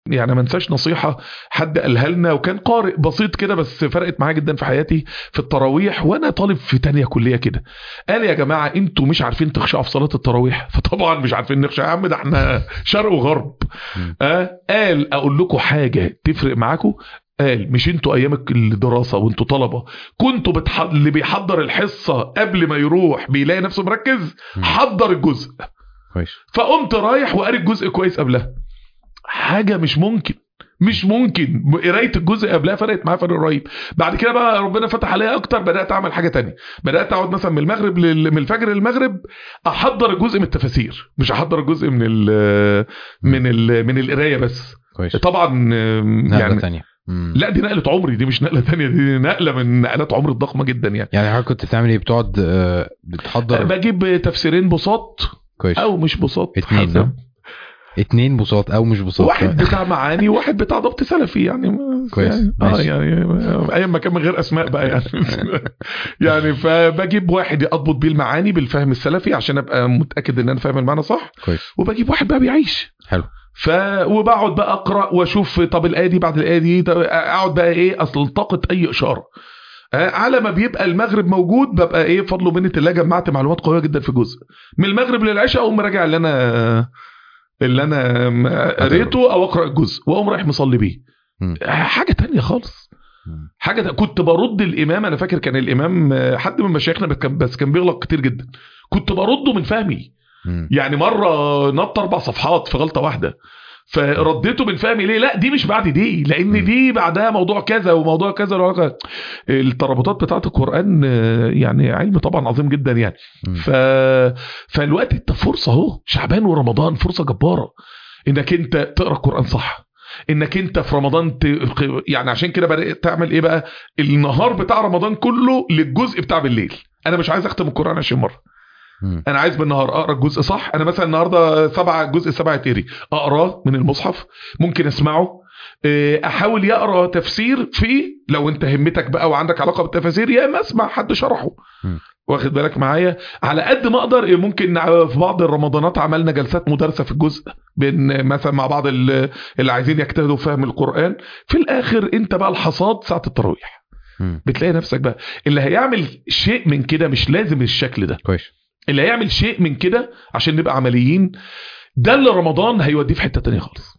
يعني ما انساش نصيحه حد قالها لنا وكان قارئ بسيط كده بس فرقت معايا جدا في حياتي في التراويح وانا طالب في تانية كليه كده قال يا جماعه انتوا مش عارفين تخشعوا في صلاه التراويح فطبعا مش عارفين نخشع يا عم ده احنا شرق وغرب آه قال اقول لكم حاجه تفرق معاكم قال مش انتوا ايام الدراسه وانتوا طلبه كنتوا بتح... اللي بيحضر الحصه قبل ما يروح بيلاقي نفسه مركز حضر الجزء كويس فقمت رايح وقاري الجزء كويس قبلها حاجه مش ممكن مش ممكن قرايه الجزء قبلها فرقت معايا فرق رهيب بعد كده بقى ربنا فتح عليا اكتر بدات اعمل حاجه تانية بدات اقعد مثلا من المغرب لل... من الفجر للمغرب احضر الجزء من التفاسير مش احضر الجزء من ال... من ال... من القرايه بس كويس طبعا نقلة يعني تانية مم. لا دي نقله عمري دي مش نقله تانية دي نقله من نقلات عمري الضخمه جدا يعني يعني حضرتك كنت بتعمل ايه بتقعد آه، بتحضر بجيب تفسيرين بساط كويس او مش بساط اتنين، حسب. نعم. اتنين بساط او مش بساط واحد بتاع معاني وواحد بتاع ضبط سلفي يعني ما- كويس، يعني اه ماشي. يعني ايام ما كان من غير اسماء بقى يعني يعني فبجيب واحد اضبط بيه المعاني بالفهم السلفي عشان ابقى متاكد ان انا فاهم المعنى صح كويس وبجيب واحد بقى بيعيش حلو ف وبقعد بقى اقرا واشوف طب الايه دي بعد الايه دي طب اقعد بقى ايه اصل التقط اي اشاره آه، على ما بيبقى المغرب موجود ببقى ايه فضل منة الله جمعت معلومات قويه جدا في جزء من المغرب للعشاء اقوم راجع اللي انا اللي انا م- قريته او اقرا الجزء واقوم رايح مصلي بيه مم. حاجه تانية خالص مم. حاجه تا- كنت برد الامام انا فاكر كان الامام آه، حد من مشايخنا بس كان- بس كان بيغلط كتير جدا كنت برده من فهمي مم. يعني مره نط اربع صفحات في غلطه واحده فرديته من فهمي ليه لا دي مش بعد دي لان مم. دي بعدها موضوع كذا وموضوع كذا وكذا الترابطات بتاعت القران آه، يعني علم طبعا عظيم جدا يعني مم. ف... فالوقت انت فرصه اهو شعبان ورمضان فرصه جباره انك انت تقرا القران صح انك انت في رمضان ت... يعني عشان كده بدات تعمل ايه بقى النهار بتاع رمضان كله للجزء بتاع بالليل انا مش عايز اختم القران 20 مره مم. انا عايز بالنهار اقرا الجزء صح انا مثلا النهارده سبعة جزء سبعة تيري اقراه من المصحف ممكن اسمعه إيه، احاول يقرا تفسير فيه لو انت همتك بقى وعندك علاقه بالتفاسير يا اما اسمع حد شرحه مم. واخد بالك معايا على قد ما اقدر إيه، ممكن نع- في بعض الرمضانات عملنا جلسات مدرسه في الجزء بين مثلا مع بعض ال- اللي عايزين يجتهدوا في فهم القران في الاخر انت بقى الحصاد ساعه التراويح مم. بتلاقي نفسك بقى اللي هيعمل شيء من كده مش لازم الشكل ده كويس اللي هيعمل شيء من كده عشان نبقى عمليين ده اللي رمضان هيوديه في حته تانية خالص